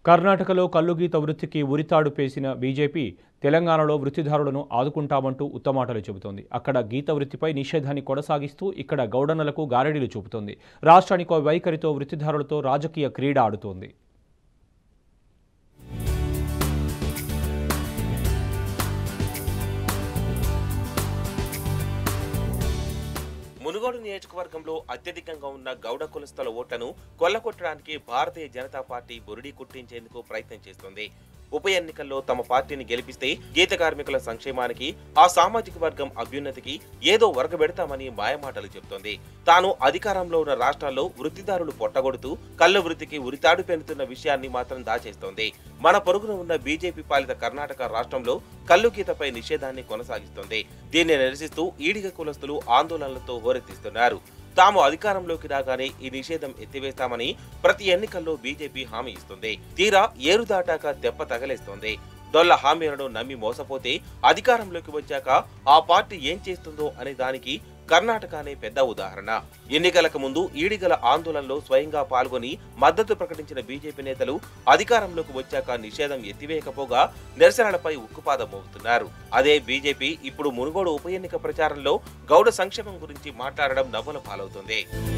కర్ణాటకలో కల్లుగీత వృత్తికి ఉరితాడు పేసిన బీజేపీ తెలంగాణలో వృత్తిదారులను ఆదుకుంటామంటూ ఉత్తమాటలు చెబుతోంది అక్కడ గీత వృత్తిపై నిషేధాన్ని కొనసాగిస్తూ ఇక్కడ గౌడన్నలకు గారడీలు చూపుతోంది రాష్ట్రానికో వైఖరితో వృత్తిదారులతో రాజకీయ క్రీడ ఆడుతోంది మునుగోడు నియోజకవర్గంలో అత్యధికంగా ఉన్న గౌడ కులస్తుల ఓట్లను కొల్లగొట్టడానికి భారతీయ జనతా పార్టీ బురిడి కుట్టించేందుకు ప్రయత్నం చేస్తోంది ఉప ఎన్నికల్లో తమ పార్టీని గెలిపిస్తే గీత కార్మికుల సంక్షేమానికి ఆ సామాజిక వర్గం అభ్యున్నతికి ఏదో వర్గబెడతామని మాయమాటలు చెబుతోంది తాను అధికారంలో ఉన్న రాష్ట్రాల్లో వృత్తిదారులు పొట్టగొడుతూ కళ్ళు వృత్తికి ఉరితాడు పెనుతున్న విషయాన్ని మాత్రం దాచేస్తోంది మన పొరుగున ఉన్న బీజేపీ పాలిత కర్ణాటక రాష్ట్రంలో కల్లు గీతపై నిషేధాన్ని కొనసాగిస్తోంది దీన్ని నిరసిస్తూ ఈడిగ కులస్తులు ఆందోళనలతో హోరెత్తిస్తున్నారు తాము అధికారంలోకి రాగానే ఈ నిషేధం ఎత్తివేస్తామని ప్రతి ఎన్నికల్లో బీజేపీ హామీ ఇస్తుంది తీరా ఏరు దాటాక దెబ్బ తగలేస్తోంది దొల్ల హామీలను నమ్మి మోసపోతే అధికారంలోకి వచ్చాక ఆ పార్టీ ఏం చేస్తుందో అనే దానికి కర్ణాటకనే పెద్ద ఉదాహరణ ఎన్నికలకు ముందు ఈడిగల ఆందోళనలో స్వయంగా పాల్గొని మద్దతు ప్రకటించిన బీజేపీ నేతలు అధికారంలోకి వచ్చాక నిషేధం ఎత్తివేయకపోగా నిరసనలపై ఉక్కుపాదం మోగుతున్నారు అదే బీజేపీ ఇప్పుడు మునుగోడు ఉప ఎన్నిక ప్రచారంలో గౌడ సంక్షేమం గురించి మాట్లాడడం నవ్వుల పాలవుతుంది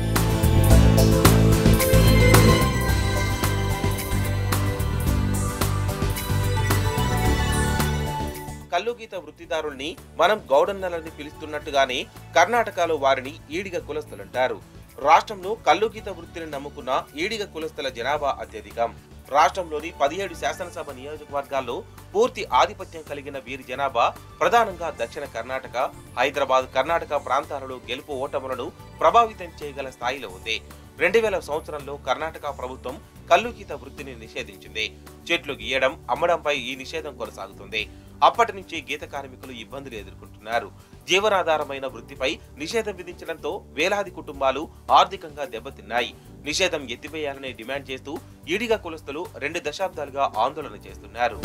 కల్లుగీత వృత్తిదారుల్ని మనం గౌడన్నలని పిలుస్తున్నట్టుగానే కర్ణాటకలో వారిని ఈడిగ కులస్తులంటారు రాష్ట్రంలో కల్లుగీత వృత్తిని నమ్ముకున్న ఈడిగ కులస్తుల జనాభా అత్యధికం రాష్ట్రంలోని పదిహేడు శాసనసభ నియోజకవర్గాల్లో పూర్తి ఆధిపత్యం కలిగిన వీరి జనాభా ప్రధానంగా దక్షిణ కర్ణాటక హైదరాబాద్ కర్ణాటక ప్రాంతాలలో గెలుపు ఓటములను ప్రభావితం చేయగల స్థాయిలో ఉంది రెండు వేల సంవత్సరంలో కర్ణాటక ప్రభుత్వం కల్లుగీత వృత్తిని నిషేధించింది చెట్లు గీయడం అమ్మడంపై ఈ నిషేధం కొనసాగుతుంది అప్పటి నుంచి గీత కార్మికులు ఇబ్బందులు ఎదుర్కొంటున్నారు జీవనాధారమైన వృత్తిపై నిషేధం విధించడంతో వేలాది కుటుంబాలు ఆర్థికంగా దెబ్బతిన్నాయి నిషేధం ఎత్తివేయాలని డిమాండ్ చేస్తూ ఈడిగా కులస్తులు రెండు దశాబ్దాలుగా ఆందోళన చేస్తున్నారు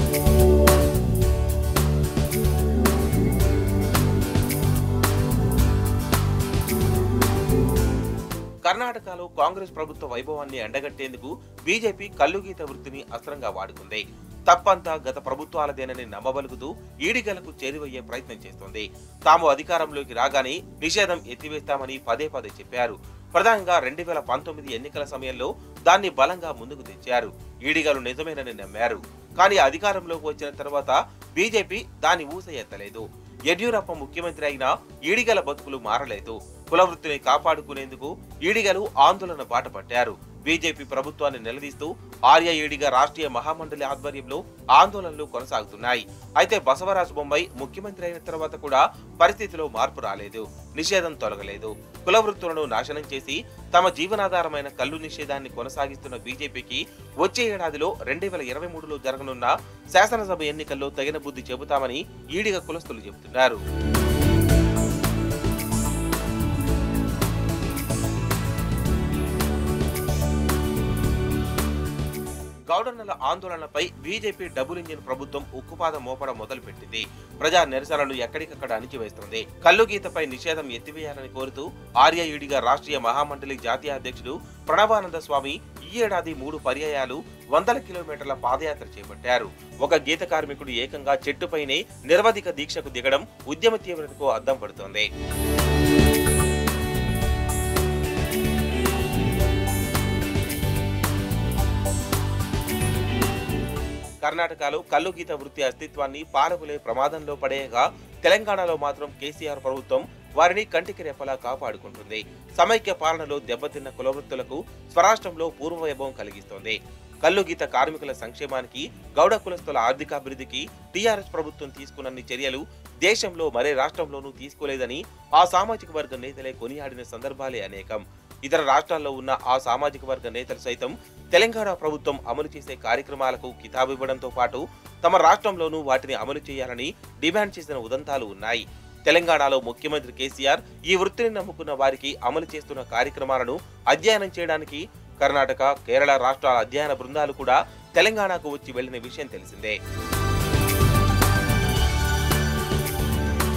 కర్ణాటకలో కాంగ్రెస్ ప్రభుత్వ వైభవాన్ని ఎండగట్టేందుకు బీజేపీ కల్లుగీత వృత్తిని అస్త్రంగా వాడుకుంది తప్పంతా గత ప్రభుత్వాలదేనని నమ్మబలుగుతూ ఈడిగలకు చేరువయ్యే ప్రయత్నం చేస్తోంది తాము అధికారంలోకి రాగానే నిషేధం ఎత్తివేస్తామని పదే పదే చెప్పారు ప్రధానంగా రెండు వేల పంతొమ్మిది ఎన్నికల సమయంలో దాన్ని బలంగా ముందుకు తెచ్చారు ఈడిగలు నిజమేనని నమ్మారు కానీ అధికారంలోకి వచ్చిన తర్వాత బీజేపీ దాని ఊస ఎత్తలేదు యడ్యూరప్ప ముఖ్యమంత్రి అయినా ఈడిగల బతుకులు మారలేదు కుల వృత్తిని కాపాడుకునేందుకు ఈడిగలు ఆందోళన బాట పట్టారు బీజేపీ ప్రభుత్వాన్ని నిలదీస్తూ ఆర్య ఈడిగ రాష్ట్రీయ మహామండలి ఆధ్వర్యంలో ఆందోళనలు కొనసాగుతున్నాయి అయితే బసవరాజ బొంబాయి ముఖ్యమంత్రి అయిన తర్వాత కూడా పరిస్థితిలో మార్పు రాలేదు నిషేధం తొలగలేదు కుల వృత్తులను నాశనం చేసి తమ జీవనాధారమైన కల్లు నిషేధాన్ని కొనసాగిస్తున్న బీజేపీకి వచ్చే ఏడాదిలో రెండు వేల ఇరవై మూడులో జరగనున్న శాసనసభ ఎన్నికల్లో తగిన బుద్ధి చెబుతామని ఈడిగ కులస్తులు చెబుతున్నారు గౌడన్నల ఆందోళనపై బీజేపీ డబుల్ ఇంజిన్ ప్రభుత్వం ఉక్కుపాదం మోపడం మొదలుపెట్టింది ప్రజా నిరసనలు ఎక్కడికక్కడ అణిచివేస్తుంది కల్లు గీతపై నిషేధం ఎత్తివేయాలని కోరుతూ ఆర్య ఈడిగా రాష్ట్రీయ మహామండలి జాతీయ అధ్యక్షుడు ప్రణవానంద స్వామి ఈ ఏడాది మూడు పర్యాయాలు వందల కిలోమీటర్ల పాదయాత్ర చేపట్టారు ఒక గీత కార్మికుడు ఏకంగా చెట్టుపైనే నిరవధిక దీక్షకు దిగడం ఉద్యమ తీవ్రతకు అద్దం పడుతోంది కర్ణాటకలో కల్లు గీత వృత్తి అస్తిత్వాన్ని పారగులే ప్రమాదంలో పడేయగా తెలంగాణలో మాత్రం కేసీఆర్ ప్రభుత్వం వారిని కంటికి రెప్పలా కాపాడుకుంటుంది సమైక్య పాలనలో దెబ్బతిన్న కులవృత్తులకు స్వరాష్ట్రంలో పూర్వవైభవం కలిగిస్తోంది కల్లు గీత కార్మికుల సంక్షేమానికి గౌడ కులస్తుల ఆర్థికాభివృద్ధికి టీఆర్ఎస్ ప్రభుత్వం తీసుకున్నన్ని చర్యలు దేశంలో మరే రాష్ట్రంలోనూ తీసుకోలేదని ఆ సామాజిక వర్గ నేతలే కొనియాడిన సందర్భాలే అనేకం ఇతర రాష్ట్రాల్లో ఉన్న ఆ సామాజిక వర్గ నేతలు సైతం తెలంగాణ ప్రభుత్వం అమలు చేసే కార్యక్రమాలకు కితాబివ్వడంతో పాటు తమ రాష్ట్రంలోనూ వాటిని అమలు చేయాలని డిమాండ్ చేసిన ఉదంతాలు ఉన్నాయి తెలంగాణలో ముఖ్యమంత్రి కేసీఆర్ ఈ వృత్తిని నమ్ముకున్న వారికి అమలు చేస్తున్న కార్యక్రమాలను అధ్యయనం చేయడానికి కర్ణాటక కేరళ రాష్ట్రాల అధ్యయన బృందాలు కూడా తెలంగాణకు వచ్చి వెళ్లిన విషయం తెలిసిందే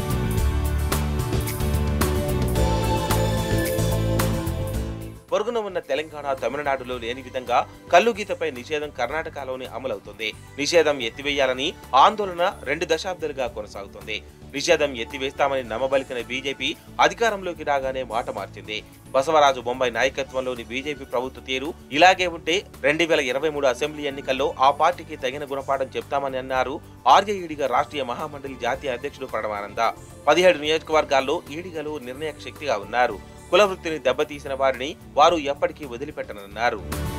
పొరుగున ఉన్న ఉన్న తెలంగాణ తమిళనాడులో లేని విధంగా కల్లు గీతపై నిషేధం కర్ణాటకలోనే అమలవుతుంది నిషేధం ఎత్తివేయాలని ఆందోళన రెండు దశాబ్దాలుగా కొనసాగుతుంది నిషేధం ఎత్తివేస్తామని నమ్మబలికిన బీజేపీ అధికారంలోకి రాగానే మాట మార్చింది బసవరాజు బొంబాయి నాయకత్వంలోని బీజేపీ ప్రభుత్వ తీరు ఇలాగే ఉంటే రెండు వేల ఇరవై మూడు అసెంబ్లీ ఎన్నికల్లో ఆ పార్టీకి తగిన గుణపాఠం చెప్తామని అన్నారు ఆర్జేఈడిగా రాష్ట్రీయ మహామండలి జాతీయ అధ్యక్షుడు ప్రణవానంద పదిహేడు నియోజకవర్గాల్లో ఈడిగలు నిర్ణాయక శక్తిగా ఉన్నారు కుల వృత్తిని దెబ్బతీసిన వారిని వారు ఎప్పటికీ వదిలిపెట్టనన్నారు